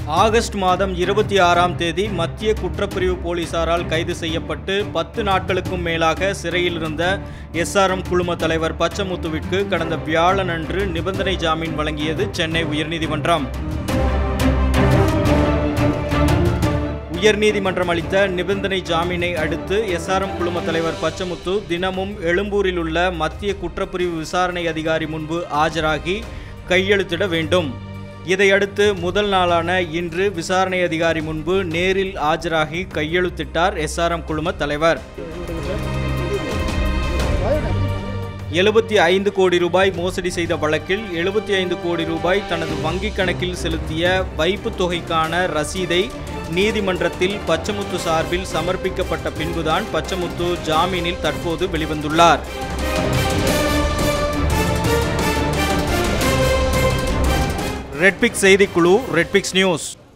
August மாதம் இருபத்தி ஆறாம் தேதி மத்திய குற்றப்பிரிவு போலீசாரால் கைது செய்யப்பட்டு பத்து நாட்களுக்கும் மேலாக சிறையில் இருந்த எஸ்ஆர்எம் குழும தலைவர் பச்சமுத்துவிற்கு கடந்த வியாழன் அன்று நிபந்தனை ஜாமீன் வழங்கியது சென்னை உயர்நீதிமன்றம் உயர்நீதிமன்றம் அளித்த நிபந்தனை ஜாமீனை அடுத்து எஸ்ஆர்எம் குழும தலைவர் பச்சமுத்து தினமும் எழும்பூரில் உள்ள மத்திய குற்றப்பிரிவு விசாரணை அதிகாரி முன்பு ஆஜராகி கையெழுத்திட வேண்டும் இதையடுத்து முதல் நாளான இன்று விசாரணை அதிகாரி முன்பு நேரில் ஆஜராகி கையெழுத்திட்டார் எஸ்ஆர்எம் குழும தலைவர் எழுபத்தி ஐந்து கோடி ரூபாய் மோசடி செய்த வழக்கில் எழுபத்தி ஐந்து கோடி ரூபாய் தனது வங்கிக் கணக்கில் செலுத்திய வைப்பு தொகைக்கான ரசீதை நீதிமன்றத்தில் பச்சமுத்து சார்பில் சமர்ப்பிக்கப்பட்ட பின்புதான் பச்சமுத்து ஜாமீனில் தற்போது வெளிவந்துள்ளார் ரெட்பிக்ஸ் செய்திக்குழு ரெட்பிக்ஸ் நியூஸ்